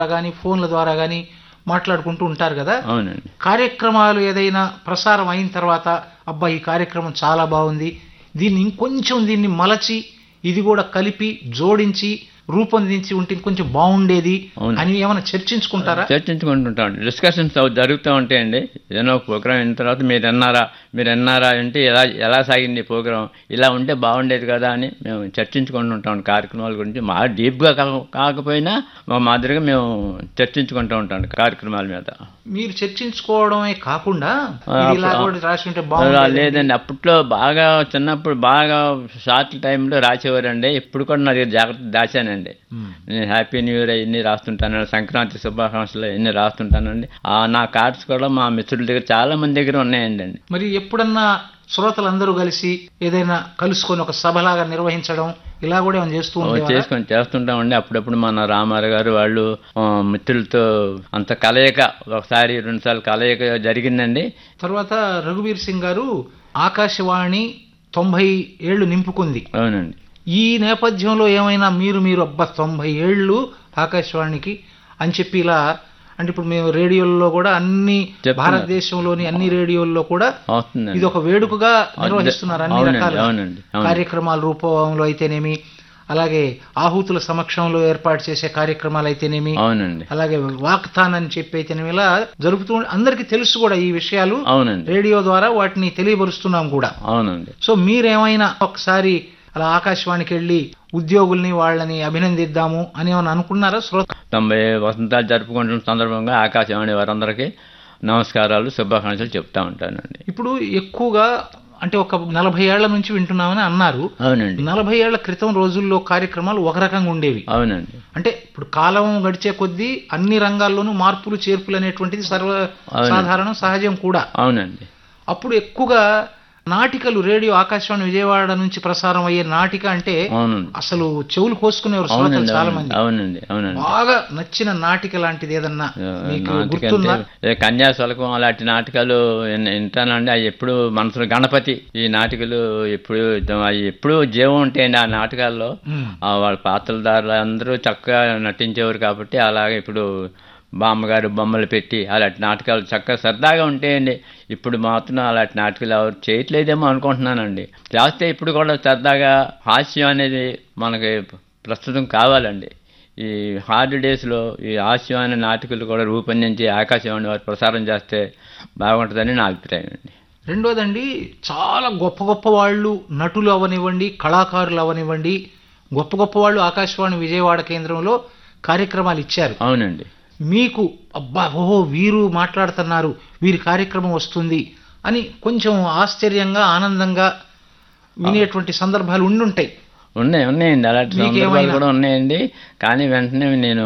కానీ ఫోన్ల ద్వారా కానీ మాట్లాడుకుంటూ ఉంటారు కదా అవునండి కార్యక్రమాలు ఏదైనా ప్రసారం అయిన తర్వాత అబ్బా ఈ కార్యక్రమం చాలా బాగుంది దీన్ని ఇంకొంచెం దీన్ని మలచి ఇది కూడా కలిపి జోడించి రూపొందించి ఉంటే ఇంకొంచెం బాగుండేది అవును. అని ఏమైనా చర్చించుకుంటారా చర్చించుకుంటుంటాం డిస్కషన్స్ జరుగుతూ ఉంటాయండి ఏదైనా ఒక ప్రోగ్రామ్ అయిన తర్వాత మీరు ఎన్నారా మీరు ఎన్నారా అంటే ఎలా ఎలా సాగింది ప్రోగ్రామ్ ఇలా ఉంటే బాగుండేది కదా అని మేము చర్చించుకుంటుంటాం కార్యక్రమాల గురించి మా డీప్గా కాకపోయినా మా మాదిరిగా మేము చర్చించుకుంటూ ఉంటాం కార్యక్రమాల మీద మీరు చర్చించుకోవడమే కాకుండా ఆ, ఇది ఇలా అప్పుడు- కూడా రాసి ఉంటే అలా బాగుండేది లేదండి అప్పట్లో బాగా చిన్నప్పుడు బాగా షార్ట్ టైంలో రాసేవారండి ఇప్పుడు కూడా నా దగ్గర జాగ్రత్త దాచానండి ఉమ్. నేను హ్యాపీ న్యూ ఇయర్ ఎన్ని రాస్తుంటాను సంక్రాంతి శుభాకాంక్షలు ఎన్ని రాస్తుంటానండి ఆ నా కార్డ్స్ కూడా మా మిత్రుల దగ్గర చాలా మంది దగ్గర ఉన్నాయండి అండి మరి ఎప్పుడన్నా శ్రోతలందరూ కలిసి ఏదైనా కలుసుకొని ఒక సభలాగా నిర్వహించడం ఇలా కూడా ఏమైనా చేస్తూ ఉండేవారా చేసుకొని చేస్తుంటామండి అప్పుడప్పుడు మన రామారావు గారు వాళ్ళు ఆ, మిత్రులతో అంత కలయిక ఒకసారి రెండు సార్లు కలయిక జరిగిందండి తర్వాత రఘువీర్ సింగ్ గారు ఆకాశవాణి తొంభై ఏళ్లు నింపుకుంది అవునండి ఈ నేపథ్యంలో ఏమైనా మీరు మీరు అబ్బా తొంభై ఏళ్ళు ఆకాశవాణికి అని చెప్పి ఇలా అంటే ఇప్పుడు మేము రేడియోల్లో కూడా అన్ని చెప్తున్నారు. భారతదేశంలోని అన్ని రేడియోల్లో కూడా అవుతుందండి ఇది ఒక వేడుకగా నిర్వహిస్తున్నారు అన్ని అవునండి, రకాల అవునండి, అవును. కార్యక్రమాల రూపంలో అయితేనేమి అలాగే ఆహుతుల సమక్షంలో ఏర్పాటు చేసే కార్యక్రమాలు అయితేనేమి అవునండి అలాగే వాక్థాన్ అని చెప్పి అయితేనేమి ఇలా జరుపుతూ అందరికీ తెలుసు కూడా ఈ విషయాలు అవునండి రేడియో ద్వారా వాటిని తెలియపరుస్తున్నాం కూడా అవునండి సో మీరేమైనా ఒకసారి అలా ఆకాశవాణికి వెళ్ళి ఉద్యోగుల్ని వాళ్ళని అభినందిద్దాము అని ఏమైనా అనుకున్నారా శ్రోత తొంభై వసంతాలు జరుపుకుంటున్న సందర్భంగా ఆకాశవాణి వారందరికీ నమస్కారాలు శుభాకాంక్షలు చెప్తా ఉంటానండి ఇప్పుడు ఎక్కువగా అంటే ఒక నలభై ఏళ్ల నుంచి వింటున్నామని అన్నారు అవునండి నలభై ఏళ్ల క్రితం రోజుల్లో కార్యక్రమాలు ఒక రకంగా ఉండేవి అవునండి అంటే ఇప్పుడు కాలం గడిచే కొద్దీ అన్ని రంగాల్లోనూ మార్పులు చేర్పులు అనేటువంటిది సర్వ సాధారణం సహజం కూడా అవునండి అప్పుడు ఎక్కువగా నాటికలు రేడియో ఆకాశవాణి విజయవాడ నుంచి ప్రసారం అయ్యే నాటిక అంటే అవునండి అసలు చెవులు కోసుకునేవారు శ్రోతలు అవునండి చాలా అవునండి మంది అవునండి అవునండి బాగా నచ్చిన నాటిక లాంటిది ఏదన్నా మీకు నాటిక గుర్తుందా అంటే ఏ కన్యాశుల్కం అలాంటి నాటకాలు విన్- వింటానండి అవి ఎప్పుడు మనసులో గణపతి ఈ నాటికలు ఎప్పుడు అవి ఎప్పుడు జీవం ఉంటాయండి ఆ నాటకాల్లో ఉమ్. ఆ వాళ్ళ పాత్రధారులు అందరూ చక్కగా నటించేవారు కాబట్టి అలాగే ఇప్పుడు బామ్మగారు బొమ్మలు పెట్టి అలాంటి నాటకాలు చక్కగా సరదాగా ఉంటాయండి ఇప్పుడు మాత్రం అలాంటి నాటకాలు ఎవరు చేయట్లేదేమో అనుకుంటున్నానండి చేస్తే ఇప్పుడు కూడా సరదాగా హాస్యం అనేది మనకి ప్రస్తుతం కావాలండి ఈ హార్డ్ డేస్లో ఈ హాస్యం అనే నాటకాలు కూడా రూపొందించి ఆకాశవాణి వారు ప్రసారం చేస్తే బాగుంటుందని నా అభిప్రాయం అండి రెండోదండి చాలా గొప్ప గొప్ప వాళ్ళు నటులు అవనివ్వండి కళాకారులు అవనివ్వండి గొప్ప గొప్ప వాళ్ళు ఆకాశవాణి విజయవాడ కేంద్రంలో కార్యక్రమాలు ఇచ్చారు అవునండి మీకు అబ్బా ఓహో వీరు మాట్లాడుతున్నారు వీరి కార్యక్రమం వస్తుంది అని కొంచెం ఆశ్చర్యంగా ఆనందంగా వినేటువంటి సందర్భాలు ఉండుంటాయి ఉన్నాయి ఉన్నాయండి అలాంటి మీకు సందర్భాలు ఏమైనా? కూడా ఉన్నాయండి కానీ వెంటనే నేను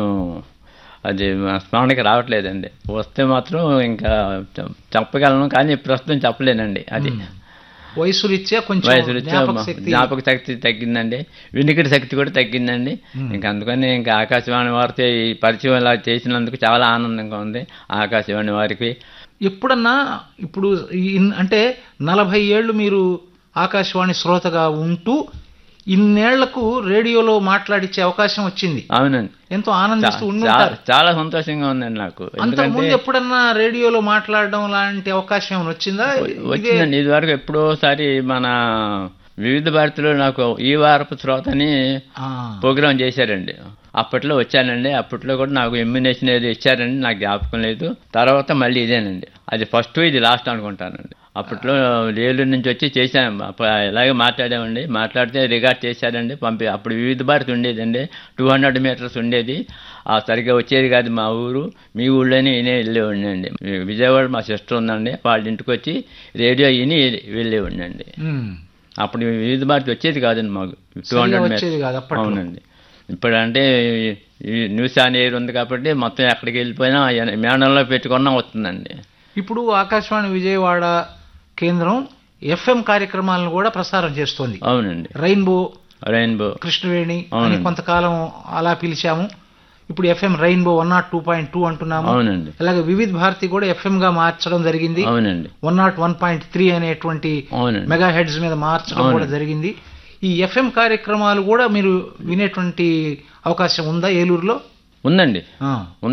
అది మా స్మరణకి రావట్లేదండి వస్తే మాత్రం ఇంకా చె- చెప్పగలను కానీ ప్రస్తుతం చెప్పలేనండి అది వయసు రీత్యా కొంచెం వయసు రీత్యా జ్ఞాపక మా- శక్తి జ్ఞాపక శక్తి తగ్గిందండి వినికిడి శక్తి కూడా తగ్గిందండి మ్మ్. ఇంకా అందుకని ఇంకా ఆకాశవాణి వారితో ఈ పరిచయం ఇలా చేసినందుకు చాలా ఆనందంగా ఉంది ఆకాశవాణి వారికి ఎప్పుడన్నా ఇప్పుడు ఇన్- అంటే నలభై ఏళ్ళు మీరు ఆకాశవాణి శ్రోతగా ఉంటూ ఇన్నేళ్లకు రేడియోలో మాట్లాడించే అవకాశం వచ్చింది అవునండి ఎంతో ఆనందిస్తూ చా- ఉండుంటారు చా- చాలా సంతోషంగా ఉందండి నాకు అంతకు ముందు ఎందుకంటే ఎప్పుడన్నా రేడియోలో మాట్లాడడం లాంటి అవకాశం ఏమైనా వచ్చిందా ఇదే వచ్చిందండి ఇది వరకు ఎప్పుడోసారి మన వివిధ భారతిలో నాకు ఈ వారపు శ్రోత అని ఆ, ప్రోగ్రామ్ చేశారండి అప్పట్లో వచ్చానండి అప్పట్లో కూడా నాకు ఎమ్యునేషన్ ఏదో ఇచ్చారండి నాకు జ్ఞాపకం లేదు తర్వాత మళ్ళీ ఇదేనండి అది ఫస్ట్ ఇది లాస్ట్ అనుకుంటానండి అప్పట్లో ఏలూరు నుంచి వచ్చి చేశాను అప్ప- ఇలాగే మాట్లాడామండి మాట్లాడితే రికార్డ్ చేశారండి పంపి అప్పుడు వివిధ భారతి ఉండేదండి టూ హండ్రెడ్ మీటర్స్ ఉండేది ఆ సరిగ్గా వచ్చేది కాదు మా ఊరు మీ ఊళ్ళోనే ఈయనే వెళ్ళేవాడిని అండి విజయవాడ మా సిస్టర్ ఉందండి వాళ్ళ ఇంటికి వచ్చి రేడియో విని వెళ్ళేవాడిని అండి ఉమ్, అప్పుడు వివిధ భారతి వచ్చేది కాదండి మాకు టూ సరిగా హండ్రెడ్ వచ్చేది కాదు అప్పట్లో అవునండి ఇప్పుడు అంటే ఈ న్యూస్ ఆన్ ఎయిర్ ఉంది కాబట్టి మొత్తం ఎక్కడికి వెళ్ళిపోయినా ఎన- మేడంలో పెట్టుకున్నా వస్తుందండి ఇప్పుడు ఆకాశవాణి విజయవాడ కేంద్రం ఎఫ్ఎం కార్యక్రమాలను కూడా ప్రసారం చేస్తోంది అవునండి రెయిన్బో రెయిన్బో కృష్ణవేణి అని అవునండి. కొంతకాలం అలా పిలిచాము ఇప్పుడు F M rainbow one naught two point two అంటున్నాము అవునండి అలాగే వివిధ భారతి కూడా ఎఫ్ఎం గా మార్చడం జరిగింది అవునండి one naught one point three అనేటువంటి అవునండి మెగా హెడ్స్ మీద మార్చడం అవును. కూడా జరిగింది ఈ ఎఫ్ఎం కార్యక్రమాలు కూడా మీరు వినేటువంటి అవకాశం ఉందా ఏలూరులో ఉందండి ఆ.